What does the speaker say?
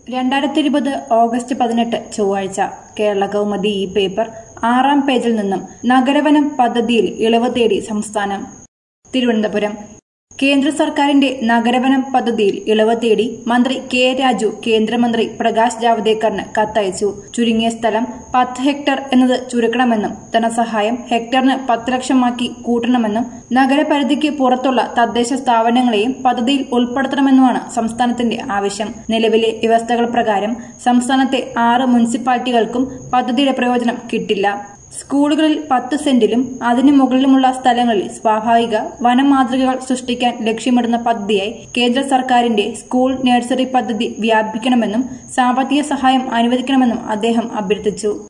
രണ്ടായിരത്തി ഇരുപത് ഓഗസ്റ്റ് പതിനെട്ട് ചൊവ്വാഴ്ച കേരള കൗമുദി ഈ പേപ്പർ ആറാം പേജിൽ നിന്നും നഗരവനം പദ്ധതിയിൽ ഇളവ് തേടി സംസ്ഥാനം തിരുവനന്തപുരം കേന്ദ്ര സർക്കാരിന്റെ നഗരവനം പദ്ധതിയിൽ ഇളവ് തേടി മന്ത്രി കെ രാജു കേന്ദ്രമന്ത്രി പ്രകാശ് ജാവ്ദേക്കറിന് കത്തയച്ചു ചുരുങ്ങിയ സ്ഥലം പത്ത് ഹെക്ടർ എന്നത് ചുരുക്കണമെന്നും ധനസഹായം ഹെക്ടറിന് പത്ത് ലക്ഷമാക്കി കൂട്ടണമെന്നും നഗരപരിധിക്ക് പുറത്തുള്ള തദ്ദേശ സ്ഥാപനങ്ങളെയും പദ്ധതിയിൽ ഉൾപ്പെടുത്തണമെന്നുമാണ് സംസ്ഥാനത്തിന്റെ ആവശ്യം നിലവിലെ വ്യവസ്ഥകൾ പ്രകാരം സംസ്ഥാനത്തെ ആറ് മുനിസിപ്പാലിറ്റികൾക്കും പദ്ധതിയുടെ പ്രയോജനം കിട്ടില്ല സ്കൂളുകളിൽ പത്ത് സെന്റിലും അതിനു മുകളിലുമുള്ള സ്ഥലങ്ങളിൽ സ്വാഭാവിക വനമാതൃകകൾ സൃഷ്ടിക്കാൻ ലക്ഷ്യമിടുന്ന പദ്ധതിയായി കേന്ദ്ര സർക്കാരിന്റെ സ്കൂൾ നഴ്സറി പദ്ധതി വ്യാപിപ്പിക്കണമെന്നും സാമ്പത്തിക സഹായം അനുവദിക്കണമെന്നും അദ്ദേഹം അഭ്യർത്ഥിച്ചു